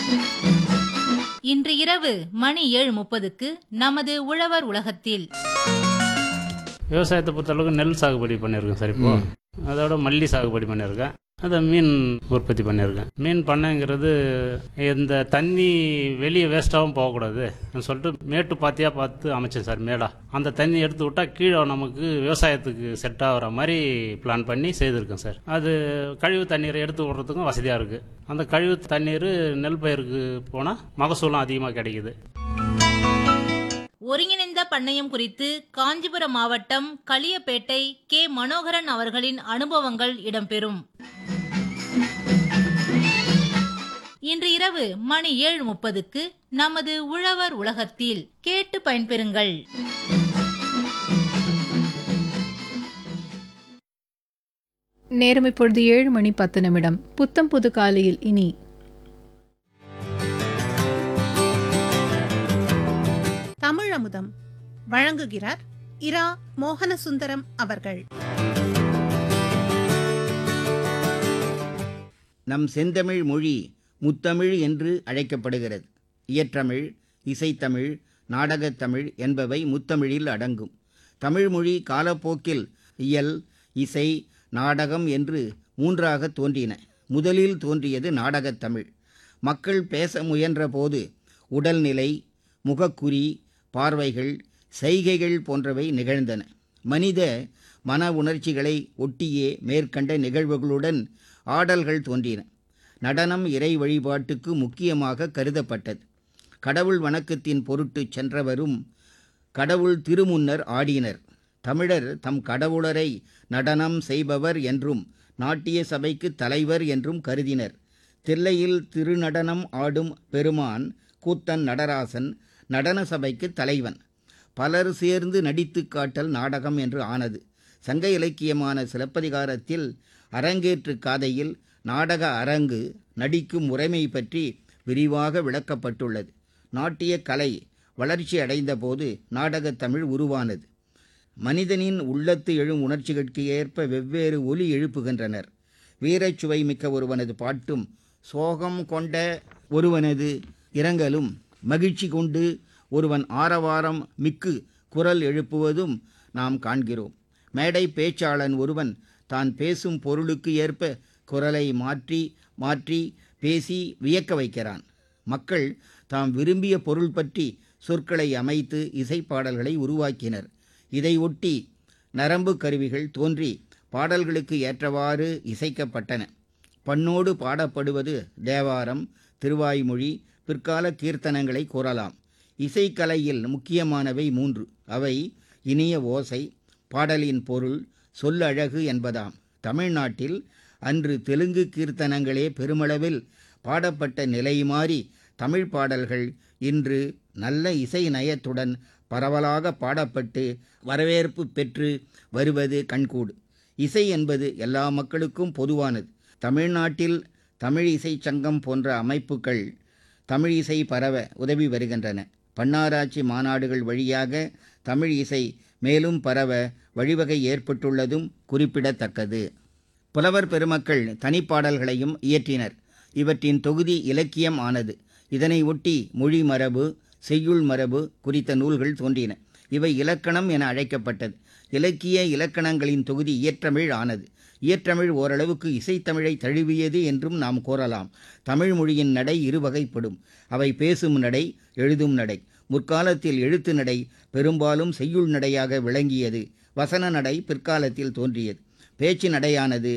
இன்று இரவு மணி ஏழு முப்பதுக்கு நமது உழவர் உலகத்தில் விவசாயத்தை பொறுத்தளவுக்கு நெல் சாகுபடி பண்ணியிருக்கேன் சார் இப்போ அதோட மல்லி சாகுபடி பண்ணியிருக்கேன் அதை மீன் உற்பத்தி பண்ணியிருக்கேன் மீன் பண்ணைங்கிறது இந்த தண்ணி வெளியே வேஸ்ட்டாகவும் போகக்கூடாது சொல்லிட்டு மேட்டு பாத்தியாக பார்த்து அமைச்சேன் சார் மேடா அந்த தண்ணி எடுத்து விட்டால் கீழே நமக்கு விவசாயத்துக்கு செட் ஆகிற மாதிரி பிளான் பண்ணி செய்திருக்கேன் சார் அது கழிவு தண்ணீரை எடுத்து விடுறதுக்கும் வசதியாக இருக்குது அந்த கழிவு தண்ணீர் நெல் பயிருக்கு போனால் மகசூலும் அதிகமாக கிடைக்குது ஒருங்கிணைந்த பண்ணையம் குறித்து காஞ்சிபுரம் மாவட்டம் களியப்பேட்டை கே மனோகரன் அவர்களின் அனுபவங்கள் இடம்பெறும் இன்று இரவு மணி ஏழு முப்பதுக்கு நமது உழவர் உலகத்தில் கேட்டு பயன்பெறுங்கள் நேரம் இப்பொழுது ஏழு மணி பத்து நிமிடம் புத்தம் புது காலையில் இனி தமிழமுதம் வழங்குகிறார் இரா மோகனசுந்தரம் அவர்கள் நம் செந்தமிழ் மொழி முத்தமிழ் என்று அழைக்கப்படுகிறது இயற்றமிழ் இசைத்தமிழ் நாடகத்தமிழ் என்பவை முத்தமிழில் அடங்கும் தமிழ்மொழி காலப்போக்கில் இயல் இசை நாடகம் என்று மூன்றாக தோன்றின முதலில் தோன்றியது நாடகத்தமிழ் மக்கள் பேச முயன்றபோது உடல்நிலை முகக்குறி பார்வைகள் செய்கைகள் போன்றவை நிகழ்ந்தன மனித மன உணர்ச்சிகளை ஒட்டியே மேற்கண்ட நிகழ்வுகளுடன் ஆடல்கள் தோன்றின நடனம் இறை வழிபாட்டுக்கு முக்கியமாக கருதப்பட்டது கடவுள் வணக்கத்தின் பொருட்டு சென்றவரும் கடவுள் திருமுன்னர் ஆடினர் தமிழர் தம் கடவுளரை நடனம் செய்பவர் என்றும் நாட்டிய சபைக்கு தலைவர் என்றும் கருதினர் தில்லையில் திருநடனம் ஆடும் பெருமான் கூத்தன் நடராசன் நடன சபைக்கு தலைவன் பலர் சேர்ந்து நடித்து காட்டல் நாடகம் என்று ஆனது சங்க இலக்கியமான சிலப்பதிகாரத்தில் அரங்கேற்று காதையில் நாடக அரங்கு நடிக்கும் முறைமை பற்றி விரிவாக விளக்கப்பட்டுள்ளது நாட்டிய கலை வளர்ச்சி அடைந்தபோது நாடகத் தமிழ் உருவானது மனிதனின் உள்ளத்து எழும் உணர்ச்சிகளுக்கு ஏற்ப வெவ்வேறு ஒலி எழுப்புகின்றனர் வீரச்சுவை மிக்க ஒருவனது பாட்டும் சோகம் கொண்ட ஒருவனது இரங்கலும் மகிழ்ச்சி கொண்டு ஒருவன் ஆரவாரம் மிக்கு குரல் எழுப்புவதும் நாம் காண்கிறோம் மேடை பேச்சாளன் ஒருவன் தான் பேசும் பொருளுக்கு ஏற்ப குரலை மாற்றி மாற்றி பேசி வியக்க வைக்கிறான் மக்கள் தாம் விரும்பிய பொருள் பற்றி சொற்களை அமைத்து இசைப்பாடல்களை உருவாக்கினர் இதை ஒட்டி நரம்பு கருவிகள் தோன்றி பாடல்களுக்கு ஏற்றவாறு இசைக்கப்பட்டன பண்ணோடு பாடப்படுவது தேவாரம் திருவாய்மொழி பிற்கால கீர்த்தனங்களை கூறலாம் இசைக்கலையில் முக்கியமானவை மூன்று அவை இனிய ஓசை பாடலின் பொருள் சொல்லழகு என்பதாம் தமிழ்நாட்டில் அன்று தெலுங்கு கீர்த்தனங்களே பெருமளவில் பாடப்பட்ட நிலை மாறி தமிழ் பாடல்கள் இன்று நல்ல இசை நயத்துடன் பரவலாக பாடப்பட்டு வரவேற்பு பெற்று வருவது கண்கூடு இசை என்பது எல்லா மக்களுக்கும் பொதுவானது தமிழ்நாட்டில் தமிழ் இசை சங்கம் போன்ற அமைப்புகள் தமிழ் இசை பரவ உதவி வருகின்றன பன்னாராய்ச்சி மாநாடுகள் வழியாக தமிழ் இசை மேலும் பரவ வழிவகை ஏற்பட்டுள்ளதும் குறிப்பிடத்தக்கது புலவர் பெருமக்கள் தனிப்பாடல்களையும் இயற்றினர் இவற்றின் தொகுதி இலக்கியம் ஆனது இதனை ஒட்டி மொழி மரபு செய்யுள் மரபு குறித்த நூல்கள் தோன்றின இவை இலக்கணம் என அழைக்கப்பட்டது இலக்கிய இலக்கணங்களின் தொகுதி இயற்றமிழ் ஆனது இயற்றமிழ் ஓரளவுக்கு இசைத்தமிழை தழுவியது என்றும் நாம் கூறலாம் தமிழ் மொழியின் நடை இருவகைப்படும் அவை பேசும் நடை எழுதும் நடை முற்காலத்தில் எழுத்து நடை பெரும்பாலும் செய்யுள் நடையாக விளங்கியது வசன நடை பிற்காலத்தில் தோன்றியது பேச்சு நடையானது